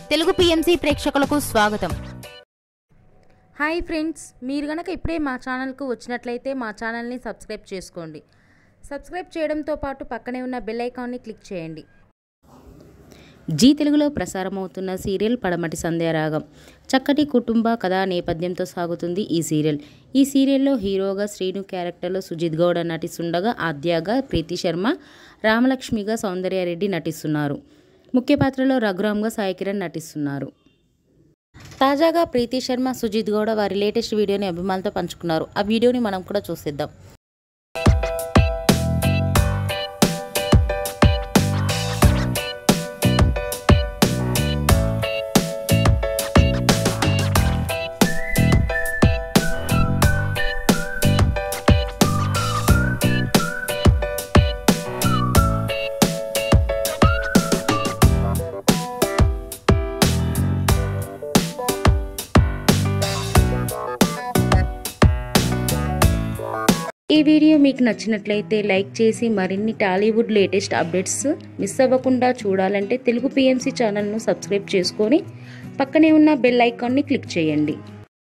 Telugu PMC ప్రేక్షకులకు స్వాగతం hi friends మీరు గనక ఇప్పుడే మా ఛానల్కు వచ్చినట్లయితే మా ఛానల్ని సబ్స్క్రైబ్ చేసుకోండి సబ్స్క్రైబ్ చేయడంతో పాటు పక్కనే ఉన్న బెల్ ఐకాన్ని క్లిక్ చేయండి జీ తెలుగులో ప్రసారమవుతున్న సీరియల్ పడమటి సంధ్యారాగం చక్కటి కుటుంబ కథా నేపథ్యంతో సాగుతుంది ఈ సీరియల్ ఈ సీరియల్లో హీరోగా శ్రీను క్యారెక్టర్లో సుజిత్ గౌడ నటిస్తుండగా ఆద్యాగా ప్రీతి శర్మ రామలక్ష్మిగా సౌందర్యారెడ్డి నటిస్తున్నారు ముఖ్య పాత్రలో రఘురామ్గా సాయి కిరణ్ నటిస్తున్నారు తాజాగా ప్రీతి శర్మ సుజిత్ గౌడ వారి లేటెస్ట్ వీడియోని అభిమానులతో పంచుకున్నారు ఆ వీడియోని మనం కూడా చూసేద్దాం ఈ వీడియో మీకు నచ్చినట్లయితే లైక్ చేసి మరిన్ని టాలీవుడ్ లేటెస్ట్ అప్డేట్స్ మిస్ అవ్వకుండా చూడాలంటే తెలుగు పిఎంసి ఛానల్ను సబ్స్క్రైబ్ చేసుకొని పక్కనే ఉన్న బెల్ ఐకాన్ని క్లిక్ చేయండి